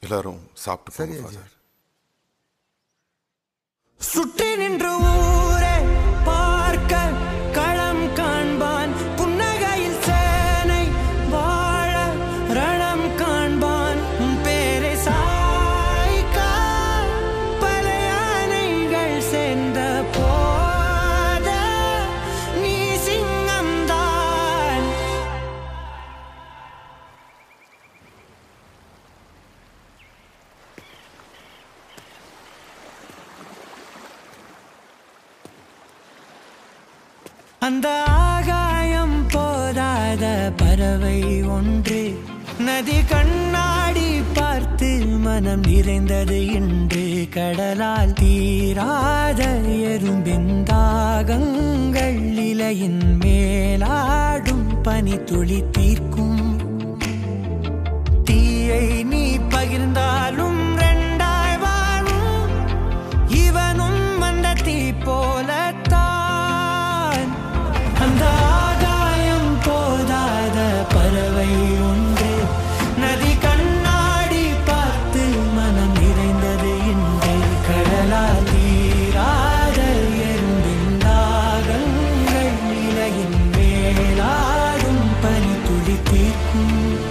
எல்லாரும் சாப்பிட்டு சரி போங்க, அஜய். father. சுற்றி நின்று ஊரே பார்க்க களம் காண்பான் புன்னகையில் சேனை வாழ ரணம் காண்பான் உன் பேரை சாய்க்க பல யானைகள் சேர்ந்த போத நீ சிங்கம்தான் அந்த ஆகாயம் போதாத பறவை ஒன்று நதி கண்ணாடி பார்த்து மனம் நிறைந்தது இன்று கடலால் தீராத எறும்பின் தாகங்கள் இலையின் மேலாடும் பனி துளி தீர்க்கும் தீயை நீ பகிர்ந்தாலும் ரெண்டாய் வாழும் இவனும் அந்த தீ போலத்தான் அந்த ஆகாயம் போதாத பறவை ஒன்று நதி கண்ணாடி பார்த்து மனம் நிறைந்தது இன்று கடலால் தீராத எறும்பின் தாகங்கள் இலையின் மேலாடும் பனி துளி தீர்க்கும்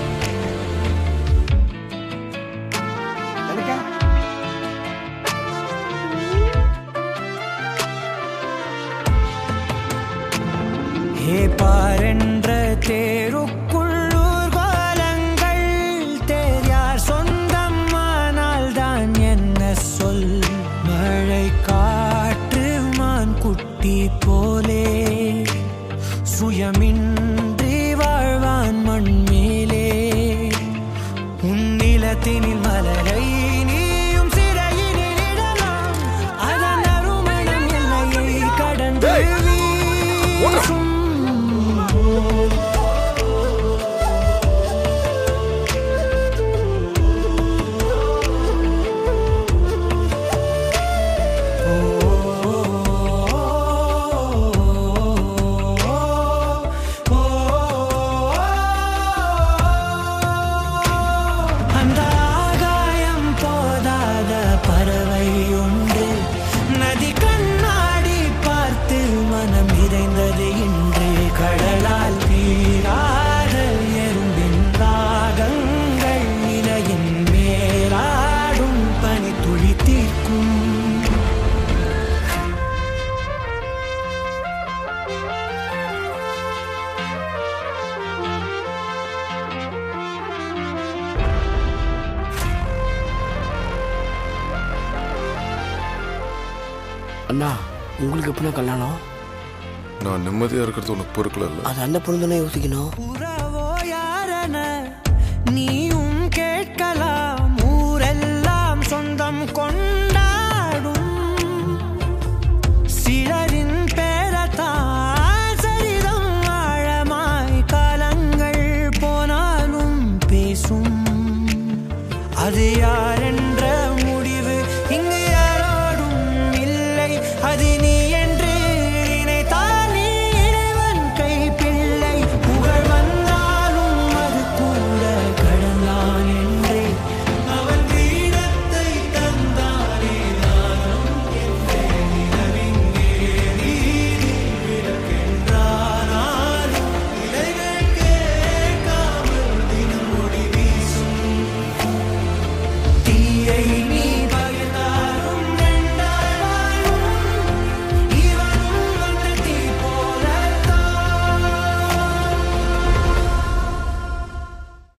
ஏ பாரென்ற தேருக்குள்ளூர் கோலங்கள் தேர்யார் சொந்தம் ஆனால் தான் என்ன சொல் மழை காற்று மான் குட்டி போலே சுயமின்றி வாழ்வான் மண் மேலே உன் நிலத்தினில் மலரை நீயும் சிறையினில் இடலாம் அதன் அருமணம் எல்லையை கடந்து வீசும் அந்த ஆகாயம் போதாத பறவை உண்டு நதி கண்ணாடி பார்த்து மனம் நிறைந்தது இன்று கடலால் தீராத எறும்பின் ராகங்கள் இலையின் மேலாடும் பனி துளி தீர்க்கும் அண்ணா உங்களுக்கு எப்படின்னா கல்யாணம் நான் நிம்மதியா இருக்கிறது உனக்கு பொறுக்கல இல்ல அது அந்த பொண்ணு தானே யோசிக்கணும் உறவோ யாரென நீயும் கேட்கலாம் ஊரெல்லாம் சொந்தம் கொண்டாடும் சிலரின் பேரத்தான் சரிதம் ஆழமாய் காலங்கள் போனாலும் பேசும் அது யாரென்ன